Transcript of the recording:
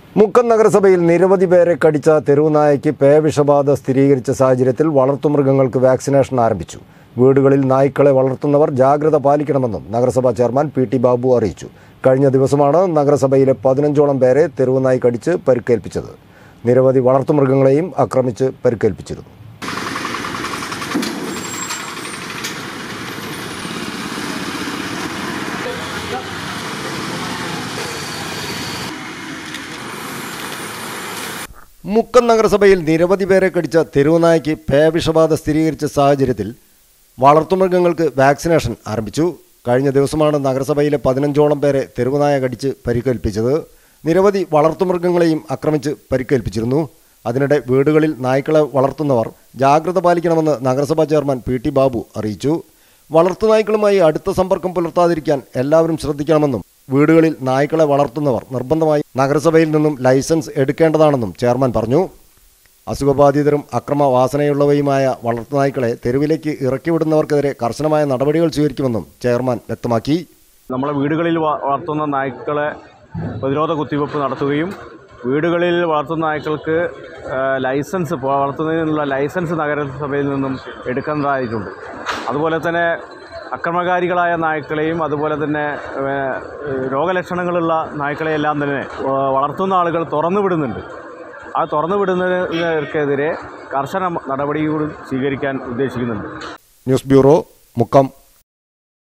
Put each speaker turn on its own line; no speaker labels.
മുക്കം നഗരസഭയിൽ നിരവധി പേരെ കടിച്ച തെരുവുനായയ്ക്ക് പേവിഷബാധ സ്ഥിരീകരിച്ച സാഹചര്യത്തിൽ വളർത്തുമൃഗങ്ങൾക്ക് വാക്സിനേഷൻ ആരംഭിച്ചു വീടുകളിൽ നായ്ക്കളെ വളർത്തുന്നവർ ജാഗ്രത പാലിക്കണമെന്നും നഗരസഭാ ചെയർമാൻ പി ടി ബാബു അറിയിച്ചു കഴിഞ്ഞ ദിവസമാണ് നഗരസഭയിലെ പതിനഞ്ചോളം പേരെ തെരുവുനായി കടിച്ച് പരിക്കേൽപ്പിച്ചത് നിരവധി വളർത്തുമൃഗങ്ങളെയും ആക്രമിച്ച് പരിക്കേൽപ്പിച്ചിരുന്നു മുക്കം നഗരസഭയിൽ നിരവധി പേരെ കടിച്ച തെരുവുനായ്ക്ക് പേവിഷബാധ സ്ഥിരീകരിച്ച സാഹചര്യത്തിൽ വളർത്തുമൃഗങ്ങൾക്ക് വാക്സിനേഷൻ ആരംഭിച്ചു കഴിഞ്ഞ ദിവസമാണ് നഗരസഭയിലെ പതിനഞ്ചോളം പേരെ തെരുവുനായ കടിച്ച് പരിക്കേൽപ്പിച്ചത് നിരവധി വളർത്തുമൃഗങ്ങളെയും ആക്രമിച്ച് പരിക്കേൽപ്പിച്ചിരുന്നു അതിനിടെ വീടുകളിൽ നായ്ക്കളെ വളർത്തുന്നവർ ജാഗ്രത പാലിക്കണമെന്ന് നഗരസഭാ ചെയർമാൻ പി ടി ബാബു അറിയിച്ചു വളർത്തുനായ്ക്കളുമായി അടുത്ത സമ്പർക്കം പുലർത്താതിരിക്കാൻ എല്ലാവരും ശ്രദ്ധിക്കണമെന്നും വീടുകളിൽ നായ്ക്കളെ വളർത്തുന്നവർ നിർബന്ധമായി നഗരസഭയിൽ നിന്നും ലൈസൻസ് എടുക്കേണ്ടതാണെന്നും ചെയർമാൻ പറഞ്ഞു അസുഖബാധിതരും അക്രമവാസനയുള്ളവയുമായ വളർത്തുനായ്ക്കളെ തെരുവിലേക്ക് ഇറക്കിവിടുന്നവർക്കെതിരെ കർശനമായ നടപടികൾ സ്വീകരിക്കുമെന്നും ചെയർമാൻ വ്യക്തമാക്കി
നമ്മളെ വീടുകളിൽ വ- വളർത്തുന്ന നായ്ക്കളെ പ്രതിരോധ കുത്തിവയ്പ്പ് നടത്തുകയും വീടുകളിൽ വളർത്തുന്ന നായ്ക്കൾക്ക് ആ, ലൈസൻസ് ഇപ്പോൾ വളർത്തുന്നതിനുള്ള ലൈസൻസ് നഗരസഭയിൽ നിന്നും എടുക്കേണ്ടതായിട്ടുണ്ട് അതുപോലെ തന്നെ അക്രമകാരികളായ നായ്ക്കളെയും അതുപോലെ തന്നെ ഏ, രോഗലക്ഷണങ്ങളുള്ള നായ്ക്കളെയെല്ലാം തന്നെ ആ, വളർത്തുന്ന ആളുകൾ തുറന്നു വിടുന്നുണ്ട് ആ തുറന്നു വിടുന്നവർക്കെതിരെ കർശന നടപടികളും സ്വീകരിക്കാൻ ഉദ്ദേശിക്കുന്നുണ്ട്
ന്യൂസ് ബ്യൂറോ മുക്കം